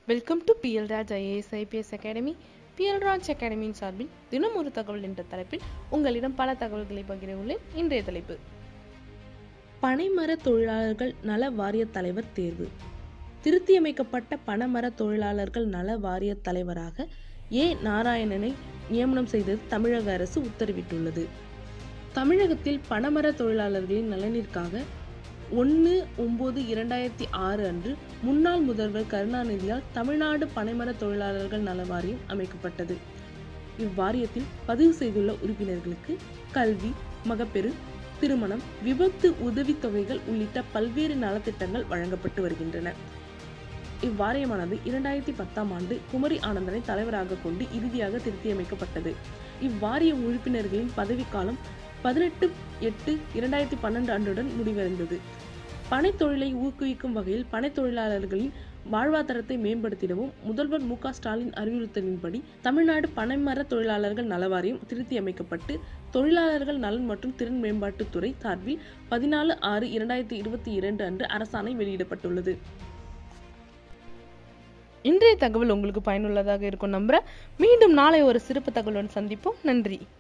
welcome to PL Raj IAS IPS academy PL Raj அகாடமியின் சார்பில் தினம் ஒரு தகவல் என்ற தலைப்பில் உங்களிடம் பல தகவல்களை பகிர உள்ளேன் இன்றைய தலைப்பு பனைமர தொழிலாளர்கள் நல வாரிய தலைவர் தேர்வு திருத்தியமைக்கப்பட்ட பனைமர தொழிலாளர்கள் நல வாரிய தலைவராக ஏ நாராயணனை நியமனம் செய்தது தமிழக அரசு உத்தரவிட்டுள்ளது தமிழகத்தில் பனைமர தொழிலாளர்களின் நலனிற்காக ஒன்று ஒம்பது இரண்டாயிரத்தி ஆறு அன்று முன்னாள் முதல்வர் கருணாநிதியால் தமிழ்நாடு பனைமர தொழிலாளர்கள் நல வாரியம் அமைக்கப்பட்டது இவ்வாரியத்தில் பதிவு செய்துள்ள உறுப்பினர்களுக்கு கல்வி மகப்பெரு திருமணம் விபத்து உதவித்தொகைகள் உள்ளிட்ட பல்வேறு நலத்திட்டங்கள் வழங்கப்பட்டு வருகின்றன இவ்வாரியமானது இரண்டாயிரத்தி பத்தாம் ஆண்டு குமரி ஆனந்தனை தலைவராக கொண்டு இறுதியாக திருத்தியமைக்கப்பட்டது இவ்வாரிய உறுப்பினர்களின் பதவிக்காலம் பதினெட்டு எட்டு இரண்டாயிரத்தி பன்னெண்டு அன்றுடன் முடிவடைந்தது பனைத்தொழிலை ஊக்குவிக்கும் வகையில் பனைத்தொழிலாளர்களின் வாழ்வாதாரத்தை மேம்படுத்திடவும் முதல்வர் மு க ஸ்டாலின் அறிவுறுத்தலின்படி தமிழ்நாடு பனைமர தொழிலாளர்கள் நலவாரியம் திருத்தி அமைக்கப்பட்டு தொழிலாளர்கள் நலன் மற்றும் திறன் மேம்பாட்டுத்துறை சார்பில் பதினாலு ஆறு இரண்டாயிரத்தி இருபத்தி இரண்டு அன்று அரசாணை வெளியிடப்பட்டுள்ளது இன்றைய தகவல் உங்களுக்கு பயனுள்ளதாக இருக்கும் நம்புறேன் மீண்டும் நாளை ஒரு சிறப்பு தகவலுடன் சந்திப்போம் நன்றி